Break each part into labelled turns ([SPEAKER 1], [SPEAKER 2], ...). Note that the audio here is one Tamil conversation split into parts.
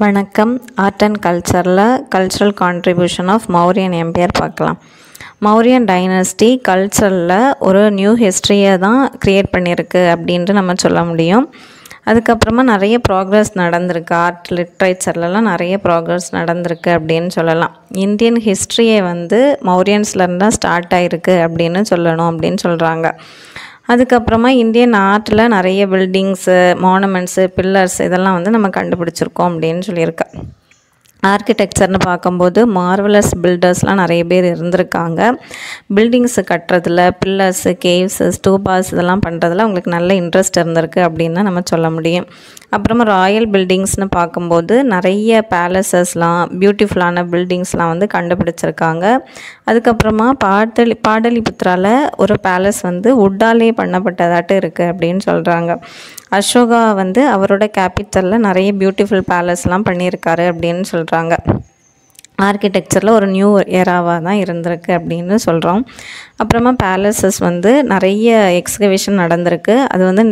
[SPEAKER 1] வணக்கம் ஆர்ட் அண்ட் கல்ச்சரில் cultural contribution of Mauryan empire பார்க்கலாம் மௌரியன் டைனஸ்டி கல்ச்சரில் ஒரு நியூ ஹிஸ்ட்ரியை தான் க்ரியேட் பண்ணியிருக்கு அப்படின்ட்டு நம்ம சொல்ல முடியும் அதுக்கப்புறமா நிறைய ப்ராக்ரஸ் நடந்திருக்கு ஆர்ட் லிட்ரேச்சர்லலாம் நிறைய ப்ராக்ரஸ் நடந்திருக்கு அப்படின்னு சொல்லலாம் இந்தியன் ஹிஸ்ட்ரியே வந்து மௌரியன்ஸ்லேருந்து தான் ஸ்டார்ட் ஆகிருக்கு அப்படின்னு சொல்லணும் அப்படின்னு சொல்கிறாங்க அதுக்கப்புறமா இந்தியன் ஆர்ட்டில் நிறைய பில்டிங்ஸு மானுமெண்ட்ஸு பில்லர்ஸ் இதெல்லாம் வந்து நம்ம கண்டுபிடிச்சிருக்கோம் அப்படின்னு சொல்லியிருக்கேன் ஆர்கிடெக்சர்னு பார்க்கும்போது மார்வலஸ் பில்டர்ஸ்லாம் நிறைய பேர் இருந்திருக்காங்க பில்டிங்ஸு கட்டுறதுல பில்லர்ஸு கேவ்ஸு ஸ்டூபாஸ் இதெல்லாம் பண்ணுறதுல அவங்களுக்கு நல்ல இன்ட்ரெஸ்ட் இருந்திருக்கு அப்படின்னு தான் நம்ம சொல்ல முடியும் அப்புறமா ராயல் பில்டிங்ஸ்னு பார்க்கும்போது நிறைய பேலசஸ்லாம் பியூட்டிஃபுல்லான பில்டிங்ஸ்லாம் வந்து கண்டுபிடிச்சிருக்காங்க அதுக்கப்புறமா பாடலி பாடலிபுத்ராவில் ஒரு பேலஸ் வந்து உட்டாலே பண்ணப்பட்டதாட்டு இருக்குது அப்படின்னு சொல்கிறாங்க அசோகா வந்து அவரோட கேபிட்டலில் நிறைய பியூட்டிஃபுல் பேலஸ்லாம் பண்ணியிருக்காரு அப்படின்னு சொல்கிறாங்க ஆர்கிடெக்சரில் ஒரு நியூ ஏராவாக தான் இருந்திருக்கு அப்படின்னு சொல்கிறோம் அப்புறமா பேலசஸ் வந்து நிறைய எக்ஸ்கவேஷன் நடந்திருக்கு அது வந்து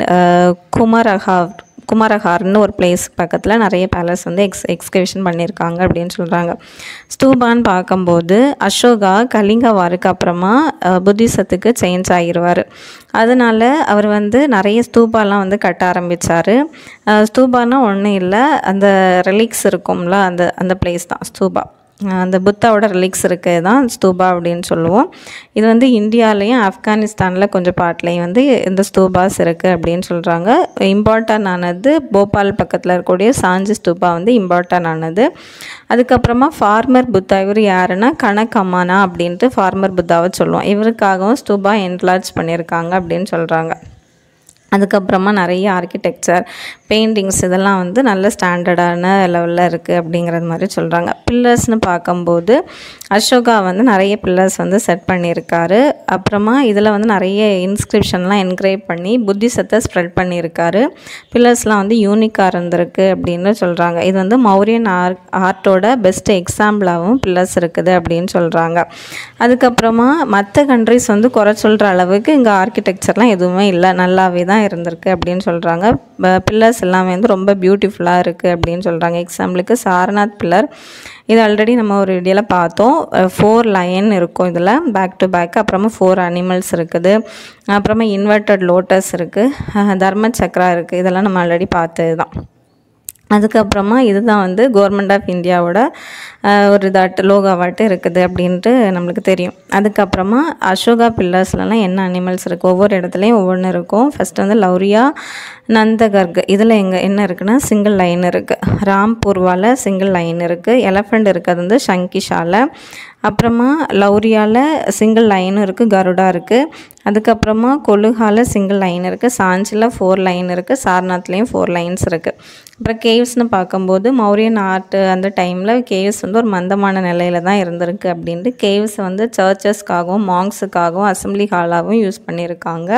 [SPEAKER 1] குமரஹாவ் குமாரஹார்னு ஒரு பிளேஸ் பக்கத்தில் நிறைய பேலஸ் வந்து எக்ஸ் எக்ஸ்கவேஷன் பண்ணியிருக்காங்க அப்படின்னு சொல்கிறாங்க ஸ்தூபான்னு பார்க்கும்போது அசோகா கலிங்க வாருக்கு அப்புறமா புத்திசத்துக்கு சேஞ்ச் ஆகிடுவார் அதனால் அவர் வந்து நிறைய ஸ்தூபாலாம் வந்து கட்ட ஆரம்பித்தார் ஸ்தூபானா ஒன்றும் இல்லை அந்த ரிலிக்ஸ் இருக்கும்ல அந்த அந்த பிளேஸ் தான் ஸ்தூபா அந்த புத்தாவோட ரிலிக்ஸ் இருக்குது தான் ஸ்தூபா அப்படின்னு சொல்லுவோம் இது வந்து இந்தியாலேயும் ஆப்கானிஸ்தானில் கொஞ்சம் பாட்லேயும் வந்து இந்த ஸ்தூபாஸ் இருக்குது அப்படின்னு சொல்கிறாங்க இம்பார்ட்டன் ஆனது போபால் பக்கத்தில் இருக்கக்கூடிய சாஞ்சி ஸ்தூபா வந்து இம்பார்ட்டன் ஆனது அதுக்கப்புறமா ஃபார்மர் புத்தா இவர் யாருன்னா கணக்கம்மானா அப்படின்ட்டு ஃபார்மர் புத்தாவை சொல்லுவோம் இவருக்காகவும் ஸ்தூபா என்லார்ஜ் பண்ணியிருக்காங்க அப்படின்னு சொல்கிறாங்க அதுக்கப்புறமா நிறைய ஆர்கிடெக்சர் பெயிண்டிங்ஸ் இதெல்லாம் வந்து நல்ல ஸ்டாண்டர்டான லெவலில் இருக்குது அப்படிங்கிறது மாதிரி சொல்கிறாங்க பில்லர்ஸ்னு பார்க்கும்போது அசோகா வந்து நிறைய பில்லர்ஸ் வந்து செட் பண்ணியிருக்காரு அப்புறமா இதில் வந்து நிறைய இன்ஸ்கிரிப்ஷன்லாம் என்கிரேவ் பண்ணி புத்திசத்தை ஸ்ப்ரெட் பண்ணியிருக்காரு பில்லர்ஸ்லாம் வந்து யூனிக்காக இருந்திருக்கு அப்படின்னு சொல்கிறாங்க இது வந்து மௌரியன் ஆர் ஆர்ட்டோட பெஸ்ட் எக்ஸாம்பிளாகவும் பில்லர்ஸ் இருக்குது அப்படின்னு சொல்கிறாங்க அதுக்கப்புறமா மற்ற கண்ட்ரிஸ் வந்து குறை சொல்கிற அளவுக்கு இங்கே ஆர்கிடெக்சர்லாம் எதுவுமே இல்லை நல்லாவே தான் இருந்திருக்கு அப்படின்னு சொல்கிறாங்க பில்லர்ஸ் எல்லாமே வந்து ரொம்ப பியூட்டிஃபுல்லாக இருக்குது அப்படின்னு சொல்கிறாங்க எக்ஸாம்பிளுக்கு சாரநாத் பில்லர் இது ஆல்ரெடி நம்ம ஒரு வீடியோவில் பார்த்தோம் ஃபோர் லைன் இருக்கும் இதில் பேக் டு பேக் அப்புறமா ஃபோர் அனிமல்ஸ் இருக்குது அப்புறமா இன்வெர்டட் லோட்டஸ் இருக்குது தர்ம சக்ரா இருக்குது இதெல்லாம் நம்ம ஆல்ரெடி பார்த்தது தான் அதுக்கப்புறமா இதுதான் வந்து கவர்மெண்ட் ஆஃப் இந்தியாவோட ஒரு இதாட்டு லோகாவாட்டு இருக்குது அப்படின்ட்டு நம்மளுக்கு தெரியும் அதுக்கப்புறமா அசோகா பில்லர்ஸ்லலாம் என்ன அனிமல்ஸ் இருக்குது ஒவ்வொரு இடத்துலையும் ஒவ்வொன்று இருக்கும் ஃபஸ்ட்டு வந்து லௌரியா நந்தகர்க் இதில் எங்கே என்ன இருக்குன்னா சிங்கிள் லைன் இருக்குது ராம்பூர்வாவில் சிங்கிள் லைன் இருக்குது எலஃபண்ட் இருக்கிறது வந்து ஷங்கிஷாவில் அப்புறமா லௌரியாவில் சிங்கிள் லைனும் இருக்குது கருடா இருக்குது அதுக்கப்புறமா கொலுகாவில் சிங்கிள் லைன் இருக்குது சாஞ்சில் ஃபோர் லைன் இருக்குது சார்நாத்லேயும் ஃபோர் லைன்ஸ் இருக்குது அப்புறம் கேவ்ஸ்னு பார்க்கும்போது மௌரியன் ஆர்ட் அந்த டைமில் கேவ்ஸ் வந்து ஒரு மந்தமான நிலையில் தான் இருந்திருக்கு அப்படின்ட்டு கேவ்ஸ் வந்து சர்ச்சஸ்க்காகவும் மாங்ஸுக்காகவும் அசம்பிளி ஹாலாகவும் யூஸ் பண்ணியிருக்காங்க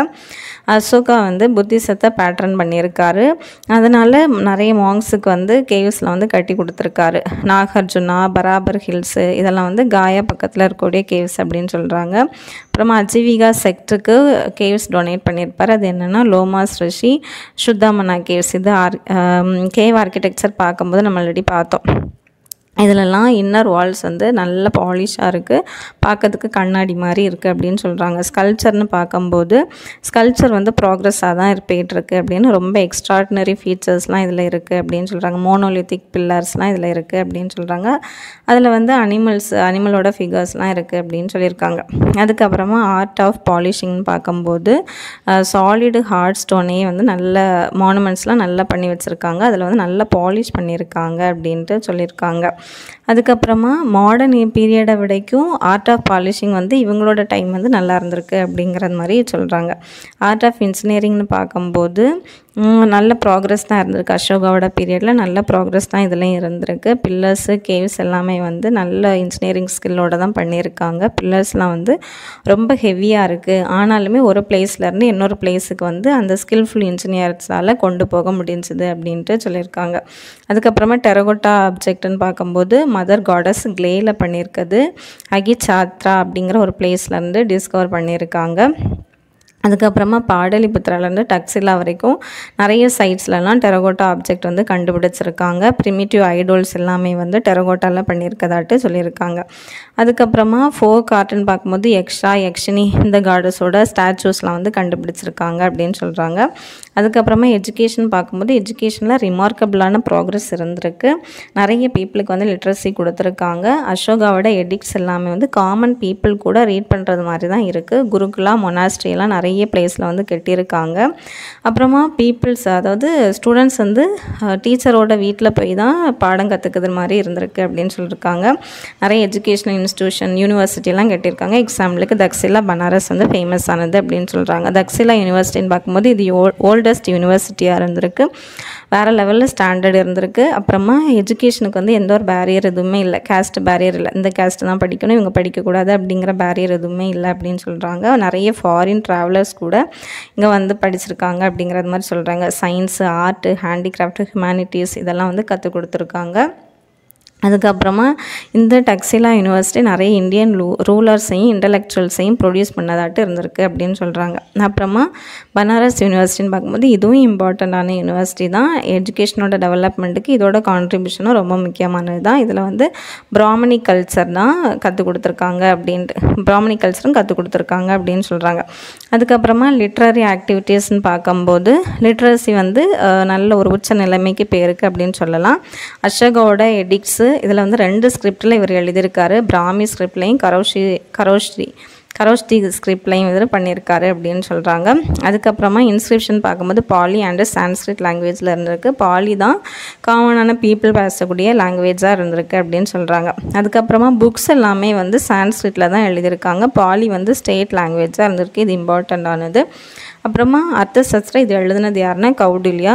[SPEAKER 1] அசோகா வந்து புத்திசத்தை பேட்டர்ன் பண்ணியிருக்காரு அதனால் நிறைய மாங்ஸுக்கு வந்து கேவ்ஸில் வந்து கட்டி கொடுத்துருக்காரு நாகார்ஜுனா பராபர் ஹில்ஸு இதெல்லாம் வந்து காயா பக்கத்தில் இருக்கக்கூடிய கேவ்ஸ் அப்படின்னு சொல்கிறாங்க அப்புறமா அஜீவிகா செக்டருக்கு கேவ்ஸ் டொனேட் பண்ணியிருப்பார் அது என்னென்னா லோமாஸ் ரிஷி சுத்தாமனா கேவ்ஸ் இது ஆர் கேவ் ஆர்கிடெக்சர் பார்க்கும்போது நம்ம ஆல்ரெடி பார்த்தோம் இதிலலாம் இன்னர் வால்ஸ் வந்து நல்ல பாலிஷாக இருக்குது பார்க்கறதுக்கு கண்ணாடி மாதிரி இருக்குது அப்படின்னு சொல்கிறாங்க ஸ்கல்ச்சர்னு பார்க்கும்போது ஸ்கல்ச்சர் வந்து ப்ராக்ரஸாக தான் போயிட்டுருக்கு அப்படின்னு ரொம்ப எக்ஸ்ட்ராடினரி ஃபீச்சர்ஸ்லாம் இதில் இருக்குது அப்படின்னு சொல்கிறாங்க மோனோலித்திக் பில்லர்ஸ்லாம் இதில் இருக்குது அப்படின்னு சொல்கிறாங்க அதில் வந்து அனிமல்ஸ் அனிமலோட ஃபிகர்ஸ்லாம் இருக்குது அப்படின்னு சொல்லியிருக்காங்க அதுக்கப்புறமா ஆர்ட் ஆஃப் பாலிஷிங்னு பார்க்கும்போது சாலிடு ஹார்ட் ஸ்டோனே வந்து நல்ல மானுமெண்ட்ஸ்லாம் நல்லா பண்ணி வச்சுருக்காங்க அதில் வந்து நல்லா பாலிஷ் பண்ணியிருக்காங்க அப்படின்ட்டு சொல்லியிருக்காங்க அதுக்கப்புறமா மாடர்ன் பீரியடை விடைக்கும் ஆர்ட் ஆஃப் பாலிஷிங் வந்து இவங்களோட டைம் வந்து நல்லா இருந்திருக்கு அப்படிங்கிறது மாதிரி சொல்கிறாங்க ஆர்ட் ஆஃப் இன்ஜினியரிங்னு பார்க்கும்போது நல்ல ப்ராக்ரஸ் தான் இருந்திருக்கு அசோகாவோட பீரியடில் நல்ல ப்ராக்ரஸ் தான் இதுலேயும் இருந்திருக்கு பில்லர்ஸு கேவ்ஸ் எல்லாமே வந்து நல்ல இன்ஜினியரிங் ஸ்கில்லோட தான் பண்ணியிருக்காங்க பில்லர்ஸ்லாம் வந்து ரொம்ப ஹெவியாக இருக்குது ஆனாலுமே ஒரு பிளேஸ்லேருந்து இன்னொரு பிளேஸுக்கு வந்து அந்த ஸ்கில்ஃபுல் இன்ஜினியர்ஸால் கொண்டு போக முடிஞ்சுது அப்படின்ட்டு சொல்லியிருக்காங்க அதுக்கப்புறமா டெரகோட்டா ஆப்ஜெக்ட்னு பார்க்கும்போது மதர் காடஸ் கிளேயில் பண்ணியிருக்குது அகி சாத்ரா அப்படிங்கிற ஒரு பிளேஸ்லேருந்து டிஸ்கவர் பண்ணியிருக்காங்க அதுக்கப்புறமா பாடலிபுத்திராலேருந்து டக்ஸிலா வரைக்கும் நிறைய சைட்ஸ்லலாம் டெரகோட்டா ஆப்ஜெக்ட் வந்து கண்டுபிடிச்சிருக்காங்க ப்ரிமிட்டிவ் ஐடோல்ஸ் எல்லாமே வந்து டெரகோட்டாவில் பண்ணியிருக்கதாட்டு சொல்லியிருக்காங்க அதுக்கப்புறமா ஃபோர் கார்ட்டுன்னு பார்க்கும்போது யக்ஷா யக்ஷினி இந்த காடஸோட ஸ்டாச்சூஸ்லாம் வந்து கண்டுபிடிச்சிருக்காங்க அப்படின்னு சொல்கிறாங்க அதுக்கப்புறமா எஜுகேஷன் பார்க்கும்போது எஜுகேஷனில் ரிமார்க்கபிளான ப்ராக்ரஸ் இருந்திருக்கு நிறைய பீப்புளுக்கு வந்து லிட்ரஸி கொடுத்துருக்காங்க அசோகாவோட எடிக்ட்ஸ் எல்லாமே வந்து காமன் பீப்புள் கூட ரீட் பண்ணுறது மாதிரி தான் இருக்குது குருகுலா மொனாஸ்ட்ரி எல்லாம் நிறைய பிளேஸில் வந்து கட்டியிருக்காங்க அப்புறமா பீப்புள்ஸ் அதாவது ஸ்டூடெண்ட்ஸ் வந்து டீச்சரோட வீட்டில் போய் தான் பாடம் கற்றுக்குது மாதிரி இருந்திருக்கு அப்படின்னு சொல்லியிருக்காங்க நிறைய எஜுகேஷனல் இன்ஸ்டியூஷன் யூனிவர்சிட்டிலாம் கட்டியிருக்காங்க எக்ஸாம்பிளுக்கு தக்ஸிலா பனாரஸ் வந்து ஃபேமஸ் ஆனது அப்படின்னு சொல்கிறாங்க தக்ஸிலா யூனிவர்சிட்டின்னு பார்க்கும்போது இது ஓல்டஸ்ட் யூனிவர்சிட்டியாக இருந்திருக்கு வேறு லெவலில் ஸ்டாண்டர்ட் இருந்திருக்கு அப்புறமா எஜுகேஷனுக்கு வந்து எந்த ஒரு பேரியர் எதுவுமே இல்லை கேஸ்ட் பேரியர் இல்லை இந்த கேஸ்ட் தான் படிக்கணும் இவங்க படிக்கக்கூடாது அப்படிங்கிற பேரியர் எதுவுமே இல்லை அப்படின்னு சொல்கிறாங்க நிறைய ஃபாரின் ட்ராவலர்ஸ் கூட இங்கே வந்து படிச்சிருக்காங்க அப்படிங்கிறது மாதிரி சொல்கிறாங்க சயின்ஸு ஆர்ட்டு ஹேண்டிகிராஃப்ட் ஹியூமனிட்டிஸ் இதெல்லாம் வந்து கற்றுக் கொடுத்துருக்காங்க அதுக்கப்புறமா இந்த டக்ஸிலா யூனிவர்சிட்டி நிறைய இந்தியன் ரூ ரூலர்ஸையும் இன்டலெக்சுவல்ஸையும் ப்ரொடியூஸ் பண்ணதாட்டு இருந்திருக்கு அப்படின்னு சொல்கிறாங்க அப்புறமா பனாரஸ் யூனிவர்சிட்டின்னு பார்க்கும்போது இதுவும் இம்பார்ட்டண்ட்டான யூனிவர்சிட்டி தான் எஜுகேஷனோட டெவலப்மெண்ட்டுக்கு இதோட கான்ட்ரிபியூஷனும் ரொம்ப முக்கியமானது தான் இதில் வந்து பிராமணி கல்ச்சர் தான் கற்றுக் கொடுத்துருக்காங்க அப்படின்ட்டு பிராமணி கல்ச்சரும் கற்றுக் கொடுத்துருக்காங்க அப்படின்னு சொல்கிறாங்க அதுக்கப்புறமா லிட்ரரி ஆக்டிவிட்டீஸ்னு பார்க்கும்போது லிட்ரஸி வந்து அஹ், நல்ல ஒரு உச்ச நிலைமைக்கு போயிருக்கு அப்படின்னு சொல்லலாம் அசோகாவோட எடிக்ஸு இதில் வந்து ரெண்டு ஸ்கிரிப்டில் இவர் எழுதியிருக்காரு பிராமி ஸ்கிரிப்ட்லையும் கரோஷி கரோஷ்ரி கரோஷ்டி ஸ்கிரிப்ட்லையும் இது பண்ணியிருக்காரு அப்படின்னு சொல்கிறாங்க அதுக்கப்புறமா இன்ஸ்கிரிப்ஷன் பார்க்கும்போது பாலி அண்டு சான்ஸ்கிரிட் லாங்குவேஜில் இருந்திருக்கு பாலி தான் காமனான பீப்புள் பேசக்கூடிய லாங்குவேஜாக இருந்திருக்கு அப்படின்னு சொல்கிறாங்க அதுக்கப்புறமா புக்ஸ் எல்லாமே வந்து சான்ஸ்கிரிட்டில் தான் எழுதியிருக்காங்க பாலி வந்து ஸ்டேட் லாங்குவேஜாக இருந்திருக்கு இது இம்பார்ட்டண்ட்டானது அப்புறமா அர்த்த சஸ்திரம் இது எழுதுனது யாருன்னா கௌடில்யா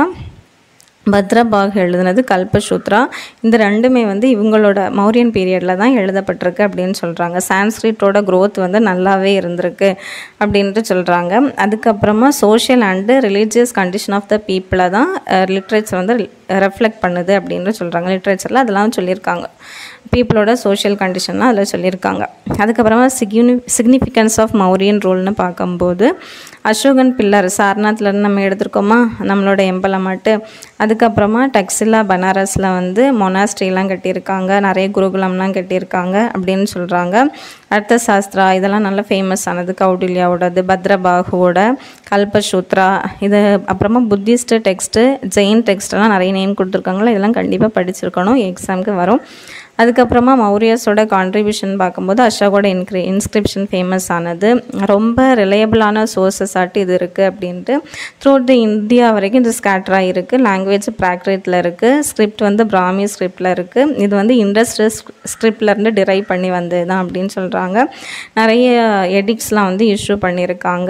[SPEAKER 1] பத்ரபாக் எழுதுனது கல்பசூத்ரா இந்த ரெண்டுமே வந்து இவங்களோட மௌரியன் பீரியடில் தான் எழுதப்பட்டிருக்கு அப்படின்னு சொல்கிறாங்க சான்ஸ்கிரிட்டோட growth வந்து நல்லாவே இருந்திருக்கு அப்படின்ட்டு சொல்கிறாங்க அதுக்கப்புறமா social and religious condition of the பீப்புளை தான் லிட்ரேச்சர் வந்து ரெஃப்ளெக்ட் பண்ணுது அப்படின்னு சொல்கிறாங்க லிட்ரேச்சரில் அதெல்லாம் சொல்லியிருக்காங்க பீப்புளோட சோஷியல் கண்டிஷன்லாம் அதில் சொல்லியிருக்காங்க அதுக்கப்புறமா சிக்யூனி சிக்னிஃபிகன்ஸ் ஆஃப் மௌரியன் ரூல்னு பார்க்கும்போது அசோகன் பில்லர் சாரநாத்லேருந்து நம்ம எடுத்திருக்கோமா நம்மளோட எம்பலமாட்டு அதுக்கப்புறமா டக்ஸிலா பனாரஸில் வந்து மொனாஸ்ட்ரிலாம் கட்டியிருக்காங்க நிறைய குருகுலம்லாம் கட்டியிருக்காங்க அப்படின்னு சொல்கிறாங்க அர்த்த சாஸ்திரா இதெல்லாம் நல்ல ஃபேமஸ் ஆனது கௌடில்யாவோடது பத்ரபாகுவோட கல்பசூத்ரா இது அப்புறமா புத்திஸ்ட் டெக்ஸ்ட்டு ஜெயின் டெக்ஸ்ட்லாம் நிறைய நேம் கொடுத்துருக்காங்களோ இதெல்லாம் கண்டிப்பாக படிச்சிருக்கணும் எக்ஸாமுக்கு வரும் அதுக்கப்புறமா மௌரியஸோட கான்ட்ரிபியூஷன் பார்க்கும்போது அசோகோட இன்க்ரி இன்ஸ்கிரிப்ஷன் ஃபேமஸ் ஆனது ரொம்ப ரிலையபிளான சோர்சஸ் ஆட்டு இது இருக்குது அப்படின்ட்டு த்ரூ த இந்தியா வரைக்கும் இது ஸ்கேட்டராக இருக்குது லாங்குவேஜ் ப்ராக்ரேட்டில் இருக்குது ஸ்கிரிப்ட் வந்து பிராமி ஸ்கிரிப்டில் இருக்குது இது வந்து இண்டஸ்ட்ரியல் ஸ்கிரிப்ட்லேருந்து டிரைவ் பண்ணி வந்தது தான் அப்படின்னு சொல்கிறாங்க நிறைய எடிக்ஸ்லாம் வந்து இஷ்யூ பண்ணியிருக்காங்க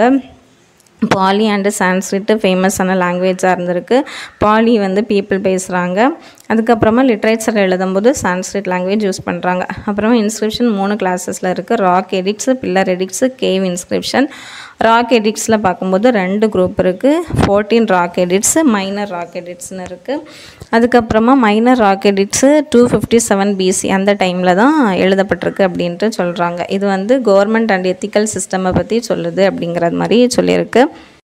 [SPEAKER 1] பாலி அண்டு சான்ஸ்கிரிட்டு ஃபேமஸான லாங்குவேஜாக இருந்திருக்கு பாலி வந்து பீப்புள் பேசுகிறாங்க அதுக்கப்புறமா லிட்ரேச்சர் எழுதும்போது சான்ஸ்கிரிட் லாங்குவேஜ் யூஸ் பண்ணுறாங்க அப்புறமா இன்ஸ்கிரிப்ஷன் மூணு கிளாஸஸில் இருக்குது rock edicts pillar edicts cave inscription rock எடிக்ஸில் பார்க்கும்போது ரெண்டு குரூப் இருக்குது fourteen rock edicts minor rock எடிட்ஸ்னு இருக்குது அதுக்கப்புறமா minor rock edicts two fifty seven BC அந்த டைமில் தான் எழுதப்பட்டிருக்கு அப்படின்ட்டு சொல்கிறாங்க இது வந்து கவர்மெண்ட் அண்ட் எத்திக்கல் சிஸ்டமை பற்றி சொல்லுது அப்படிங்கிறது மாதிரி சொல்லியிருக்கு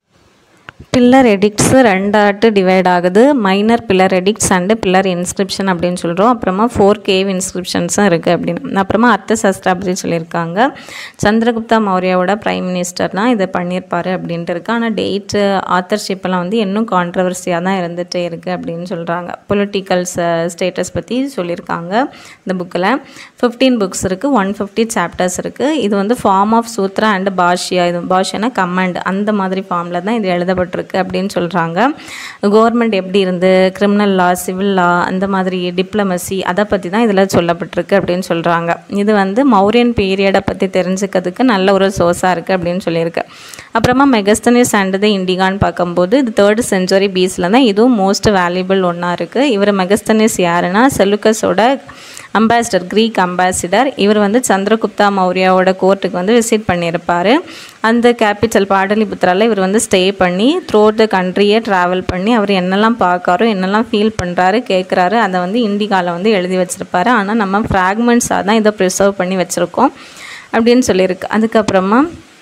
[SPEAKER 1] பில்லர் எடிக்ட்ஸு ரெண்டாட்டு டிவைட் ஆகுது minor pillar edicts and pillar inscription அப்படின்னு சொல்கிறோம் அப்புறமா ஃபோர் கேவ் இன்ஸ்கிரிப்ஷன்ஸும் இருக்குது அப்படின்னு அப்புறமா அர்த்த சஸ்திரா பற்றி சொல்லியிருக்காங்க சந்திரகுப்தா மௌரியாவோட ப்ரைம் மினிஸ்டர் தான் இதை பண்ணியிருப்பாரு அப்படின்ட்டு இருக்கு ஆனால் டேட்டு ஆத்தர்ஷிப்பெல்லாம் வந்து இன்னும் கான்ட்ரவர்சியாக தான் இருந்துகிட்டே இருக்குது அப்படின்னு சொல்கிறாங்க பொலிட்டிக்கல் ஸ்டேட்டஸ் பற்றி சொல்லியிருக்காங்க இந்த புக்கில் ஃபிஃப்டீன் புக்ஸ் இருக்குது ஒன் ஃபிஃப்டி சாப்டர்ஸ் இருக்குது இது வந்து form of sutra and bhashya இது பாஷ்யனா கமாண்ட் அந்த மாதிரி ஃபார்மில் தான் இது எழுதப்பட்டிருக்கு அப்படின்னு சொல்கிறாங்க கவர்மெண்ட் எப்படி இருந்து கிரிமினல் லா சிவில் லா அந்த மாதிரி டிப்ளமசி அதை பற்றி தான் இதில் சொல்லப்பட்டிருக்கு அப்படின்னு சொல்கிறாங்க இது வந்து மௌரியன் பீரியடை பற்றி தெரிஞ்சுக்கிறதுக்கு நல்ல ஒரு சோர்ஸாக இருக்குது அப்படின்னு சொல்லியிருக்கு அப்புறமா மெகஸ்தனிஸ் அண்ட் த இண்டிகான்னு பார்க்கும்போது இது தேர்ட் செஞ்சுரி பீஸில் தான் இதுவும் மோஸ்ட் வேல்யூபிள் ஒன்றா இருக்குது இவர் மெகஸ்தனிஸ் யாருன்னா செலுக்கஸோட அம்பாசிடர் க்ரீக் அம்பாசிடர் இவர் வந்து சந்திரகுப்தா மௌரியாவோட கோர்ட்டுக்கு வந்து விசிட் பண்ணியிருப்பார் அந்த கேபிட்டல் பாடலிபுத்திரால இவர் வந்து ஸ்டே பண்ணி த்ரூ த கண்ட்ரியை ட்ராவல் பண்ணி அவர் என்னெல்லாம் பார்க்காரோ என்னெல்லாம் ஃபீல் பண்ணுறாரு கேட்குறாரு அதை வந்து இண்டிகாவில் வந்து எழுதி வச்சுருப்பாரு ஆனால் நம்ம ஃப்ராக்மெண்ட்ஸாக தான் இதை ப்ரிசர்வ் பண்ணி வச்சுருக்கோம் அப்படின்னு சொல்லியிருக்கு அதுக்கப்புறமா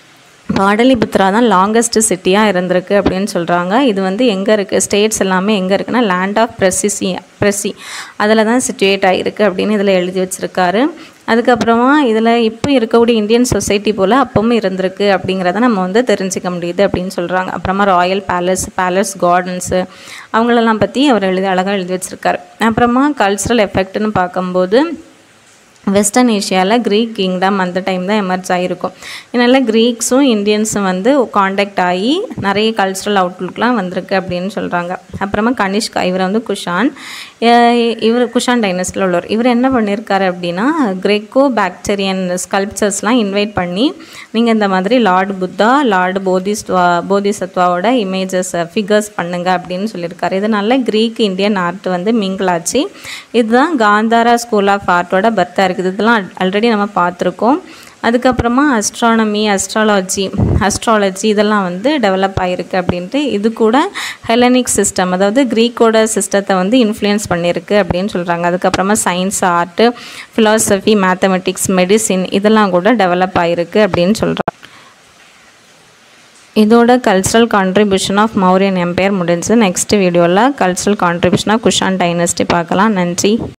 [SPEAKER 1] பாடலிபுத்ரா தான் லாங்கஸ்ட் சிட்டியாக இருந்திருக்கு அப்படின்னு சொல்கிறாங்க இது வந்து எங்கே இருக்குது ஸ்டேட்ஸ் எல்லாமே எங்கே இருக்குன்னா லேண்ட் ஆஃப் ப்ரெசிசி ப்ரெசி அதில் தான் சிச்சுவேட் ஆகிருக்கு அப்படின்னு இதில் எழுதி வச்சுருக்காரு அதுக்கப்புறமா இதில் இப்போ இருக்கக்கூடிய இந்தியன் சொசைட்டி போல் அப்பவும் இருந்திருக்கு அப்படிங்கிறத நம்ம வந்து தெரிஞ்சிக்க முடியுது அப்படின்னு சொல்கிறாங்க அப்புறமா ராயல் பேலஸ் பேலஸ் கார்டன்ஸு அவங்களெல்லாம் பற்றி அவர் எழுதி அழகாக எழுதி வச்சுருக்காரு அப்புறமா கல்ச்சுரல் எஃபெக்ட்னு பார்க்கும்போது வெஸ்டர்ன் ஏஷியாவில் க்ரீக் கிங்டம் அந்த டைம் தான் எமர்ஜ் ஆகிருக்கும் இதனால் க்ரீக்ஸும் இந்தியன்ஸும் வந்து காண்டாக்ட் ஆகி நிறைய கல்ச்சுரல் அவுட்லுக்லாம் வந்திருக்கு அப்படின்னு சொல்கிறாங்க அப்புறமா கனிஷ்கா இவர் வந்து குஷான் இவர் குஷான் டைனஸ்டியில் உள்ளவர் இவர் என்ன பண்ணியிருக்காரு அப்படின்னா கிரேக்கோ பாக்டீரியன் ஸ்கல்ப்சர்ஸ்லாம் இன்வைட் பண்ணி நீங்கள் இந்த மாதிரி லார்டு புத்தா லார்டு போதிஸ்வா போதிசத்வாவோட இமேஜஸ் ஃபிகர்ஸ் பண்ணுங்க அப்படின்னு சொல்லியிருக்காரு இதனால க்ரீக் இந்தியன் ஆர்ட் வந்து மிங்கிள் ஆச்சு இதுதான் காந்தாரா ஸ்கூல் ஆஃப் ஆர்ட்டோட பர்த்தாக இருக்குது இதெல்லாம் ஆல்ரெடி நம்ம பார்த்துருக்கோம் அதுக்கப்புறமா அஸ்ட்ரானமி அஸ்ட்ராலஜி அஸ்ட்ராலஜி இதெல்லாம் வந்து டெவலப் ஆகிருக்கு அப்படின்ட்டு இது கூட ஹெலனிக் சிஸ்டம் அதாவது க்ரீக்கோட சிஸ்டத்தை வந்து இன்ஃப்ளூயன்ஸ் பண்ணியிருக்கு அப்படின்னு சொல்கிறாங்க அதுக்கப்புறமா science art philosophy mathematics medicine இதெல்லாம் கூட டெவலப் ஆகிருக்கு அப்படின்னு சொல்கிறாங்க இதோட cultural contribution of Mauryan empire முடிஞ்சு நெக்ஸ்ட் வீடியோவில் cultural contribution of Kushan dynasty பார்க்கலாம் நன்றி